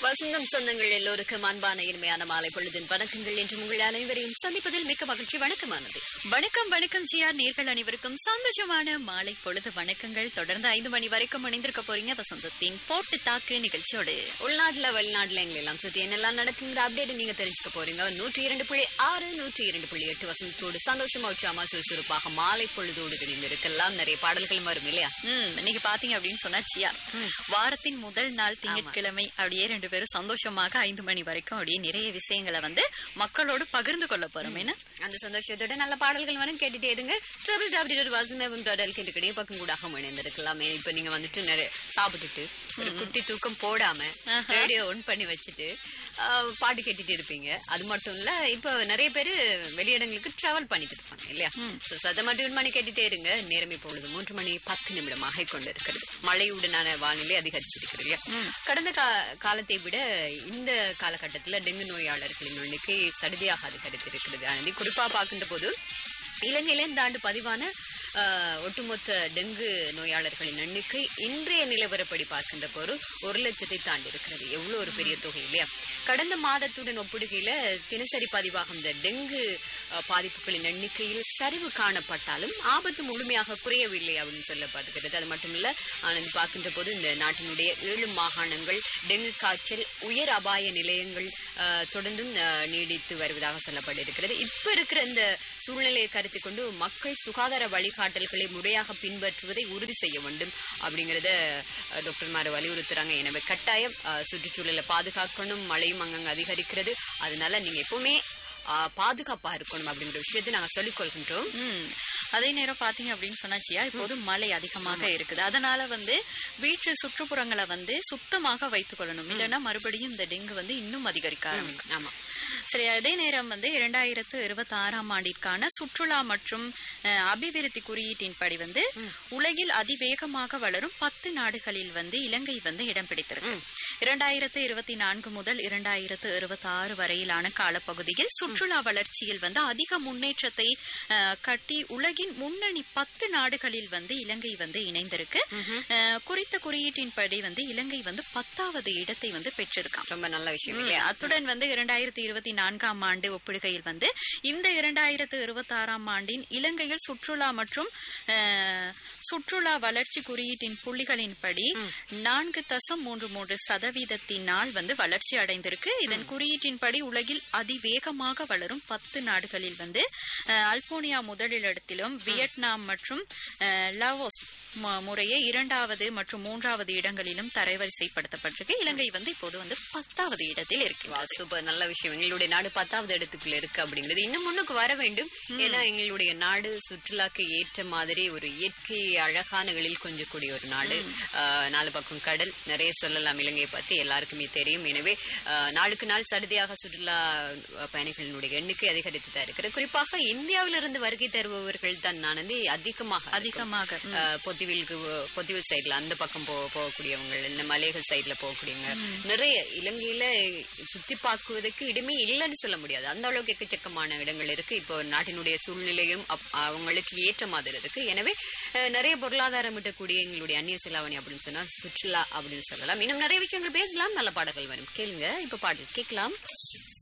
வசந்தம் சொந்தங்கள் எல்லோருக்கும் அன்பான இனிமையான மாலை பொழுதின் வணக்கங்கள் என்று உங்கள் அனைவரையும் சந்திப்பதில் மிக்க மகிழ்ச்சி வணக்கமானது வணக்கம் வணக்கம் ஜிஆர் நேர்கள் அனைவருக்கும் சந்தோஷமான மாலை பொழுது வணக்கங்கள் தொடர்ந்து ஐந்து மணி வரைக்கும் இணைந்திருக்க போறீங்க வசந்தத்தின் போட்டு தாக்கு நிகழ்ச்சியோடு உள்நாட்டுல வெளிநாட்டுல எங்களை எல்லாம் சுற்றி என்னெல்லாம் நடக்குங்கிற அப்டேட் நீங்க தெரிஞ்சுக்க போறீங்க நூற்றி இரண்டு புள்ளி ஆறு நூற்றி இரண்டு புள்ளி எட்டு வசந்தத்தோடு சந்தோஷமா உற்சாகமா சுறுசுறுப்பாக மாலை பொழுதோடு இருக்கலாம் நிறைய பாடல்களும் வரும் இல்லையா ம் இன்னைக்கு பாத்தீங்க அப்படின்னு சொன்னா சியா வாரத்தின் முதல் நாள் திங்கட்கிழமை அப்படியே ரெண்டு பேரும் சந்தோஷமாக ஐந்து மணி வரைக்கும் அப்படியே நிறைய விஷயங்களை வந்து மக்களோடு பகிர்ந்து கொள்ள போறோம் என்ன அந்த சந்தோஷத்தோட நல்ல பாடல்கள் வரும் கேட்டுட்டே இருங்க ட்ரிபிள் டபிள்யூ வசந்தம் டாடல் கேட்டுக்கிட்டே பக்கம் கூட இணைந்திருக்கலாம் இப்ப நீங்க வந்துட்டு நிறைய சாப்பிட்டுட்டு ஒரு குட்டி தூக்கம் போடாம ரேடியோ ஒன் பண்ணி வச்சுட்டு ஆஹ், பாட்டு கேட்டுட்டு இருப்பீங்க அது மட்டும் இல்ல இப்ப நிறைய பேரு வெளியிடங்களுக்கு டிராவல் பண்ணிட்டு இருப்பாங்க இல்லையா சோ அதை மட்டும் பண்ணி கேட்டுட்டே இருங்க நேரம் இப்பொழுது மூன்று மணி பத்து நிமிடமாக கொண்டிருக்கிறது மழையுடனான வானிலை அதிகரிச்சிருக்கிறது இல்லையா கடந்த கா- காலத்தை விட இந்த காலகட்டத்துல டெங்கு நோயாளர்களின் எண்ணிக்கை சடுதியாக அதிகரித்திருக்கிறது ஆனது குறிப்பா பார்க்கின்ற போது இலங்கையில இந்த ஆண்டு பதிவான ஆஹ், ஒட்டுமொத்த டெங்கு நோயாளர்களின் எண்ணிக்கை இன்றைய நிலவரப்படி பார்க்கின்ற போது ஒரு லட்சத்தை தாண்டி இருக்கிறது எவ்வளவு ஒரு பெரிய தொகை இல்லையா கடந்த மாதத்துடன் ஒப்பிடுகையில தினசரி பதிவாகும் இந்த டெங்கு ஆஹ், பாதிப்புகளின் எண்ணிக்கையில் சரிவு காணப்பட்டாலும் ஆபத்து முழுமையாக குறையவில்லை அப்படின்னு சொல்லப்படுகிறது அது மட்டும் இல்ல ஆனந்த் பார்க்கின்ற போது இந்த நாட்டினுடைய ஏழு மாகாணங்கள் டெங்கு காய்ச்சல் உயர் அபாய நிலையங்கள் ஆஹ், தொடர்ந்தும் ஆஹ், நீடித்து வருவதாக சொல்லப்பட்டிருக்கிறது இப்ப இருக்கிற இந்த சூழ்நிலையை கருத்தில் கொண்டு மக்கள் சுகாதார வழிகாட்டல்களை முறையாக பின்பற்றுவதை உறுதி செய்ய வேண்டும் அப்படிங்கறத அஹ், டாக்டர் மார வலியுறுத்துறாங்க எனவே கட்டாயம் அஹ், சுற்றுச்சூழலை பாதுகாக்கணும் மழையும் அங்கங்க அதிகரிக்கிறது அதனால நீங்க எப்பவுமே அஹ், பாதுகாப்பா இருக்கணும் அப்படிங்கிற விஷயத்தை நாங்க சொல்லிக் கொள்கின்றோம் ம் அதே நேரம் பாத்தீங்க அப்படின்னு சொன்னாச்சியா இப்போது மழை அதிகமாக இருக்குது அதனால வந்து வீட்டு சுற்றுப்புறங்களை வந்து சுத்தமாக வைத்துக் கொள்ளணும் இல்லைன்னா மறுபடியும் இந்த டெங்கு வந்து இன்னும் அதிகரிக்க ஆரம்பிக்கும் ஆமா சரி அதே நேரம் வந்து இரண்டாயிரத்து இருபத்தி ஆறாம் ஆண்டிற்கான சுற்றுலா மற்றும் அஹ், அபிவிருத்தி குறியீட்டின்படி வந்து உலகில் அதிவேகமாக வளரும் பத்து நாடுகளில் வந்து இலங்கை வந்து இடம் பிடித்திருக்கு இரண்டாயிரத்து இருபத்தி நான்கு முதல் இரண்டாயிரத்து இருபத்தி ஆறு வரையிலான காலப்பகுதியில் சுற்றுலா வளர்ச்சியில் வந்து அதிக முன்னேற்றத்தை அஹ், கட்டி உலகின் முன்னணி பத்து நாடுகளில் வந்து இலங்கை வந்து இணைந்திருக்கு அஹ், குறித்த குறியீட்டின்படி வந்து இலங்கை வந்து பத்தாவது இடத்தை வந்து பெற்றிருக்கான் ரொம்ப நல்ல விஷயம் ம், இல்லையா அத்துடன் வந்து இரண்டாயிரத்தி இருபத்தி நான்காம் ஆண்டு ஒப்பிடுகையில் வந்து இந்த இரண்டாயிரத்து இருபத்தி ஆறாம் ஆண்டின் இலங்கையில் சுற்றுலா மற்றும் அஹ், சுற்றுலா வளர்ச்சி குறியீட்டின் புள்ளிகளின்படி நான்கு தசம் மூன்று மூன்று சதவீதத்தினால் வந்து வளர்ச்சி அடைந்திருக்கு இதன் குறியீட்டின்படி உலகில் அதிவேகமாக வளரும் பத்து நாடுகளில் வந்து அஹ், அல்போனியா முதலிடத்திலும் வியட்நாம் மற்றும் அஹ், லாவோஸ் மு- முறையே இரண்டாவது மற்றும் மூன்றாவது இடங்களிலும் தரவரிசைப்படுத்தப்பட்டிருக்கு இலங்கை வந்து இப்போது வந்து பத்தாவது இடத்தில் இருக்கு வா, சூப்பர் நல்ல விஷயம் எங்களுடைய நாடு பத்தாவது இடத்துக்குள்ள இருக்கு அப்படிங்கிறது இன்னும் முன்னுக்கு வர வேண்டும் ஏன்னா எங்களுடைய நாடு சுற்றுலாக்கு ஏற்ற மாதிரி ஒரு இயற்கை அழகான எழில் கொஞ்சக்கூடிய ஒரு நாடு ஆஹ், நாலு பக்கம் கடல் நிறைய சொல்லலாம் இலங்கையை பத்தி எல்லாருக்குமே தெரியும் எனவே ஆஹ், நாளுக்கு நாள் சடுதியாக சுற்றுலா அஹ், பயணிகளினுடைய எண்ணிக்கை அதிகரித்து தான் இருக்கிறது குறிப்பாக இந்தியாவிலிருந்து வருகை தருபவர்கள் தான் நானது அதிகமாக இருக்கும். அதிகமாக ம். அஹ், பொத்திவிலுக்கு பொத்திவில் சைடுல அந்த பக்கம் போ போகக்கூடியவங்க இந்த மலைகள் சைடுல போகக்கூடியவங்க நிறைய இலங்கையில சுத்தி பார்க்குவதற்கு இடமே இல்லைன்னு சொல்ல முடியாது அந்த அளவுக்கு எக்கச்சக்கமான இடங்கள் இருக்கு இப்போ நாட்டினுடைய சூழ்நிலையும் அப்- அவங்களுக்கு ஏற்ற மாதிரி இருக்கு எனவே அஹ், நிறைய பொருளாதாரம் ஈட்டக்கூடிய எங்களுடைய அந்நிய செலாவணி அப்படின்னு சொன்னா சுற்றுலா அப்படின்னு சொல்லலாம் இன்னும் நிறைய விஷயங்கள் பேசலாம் நல்ல பாடல்கள் வரும் கேளுங்க இப்ப பாடல் கேட்கலாம்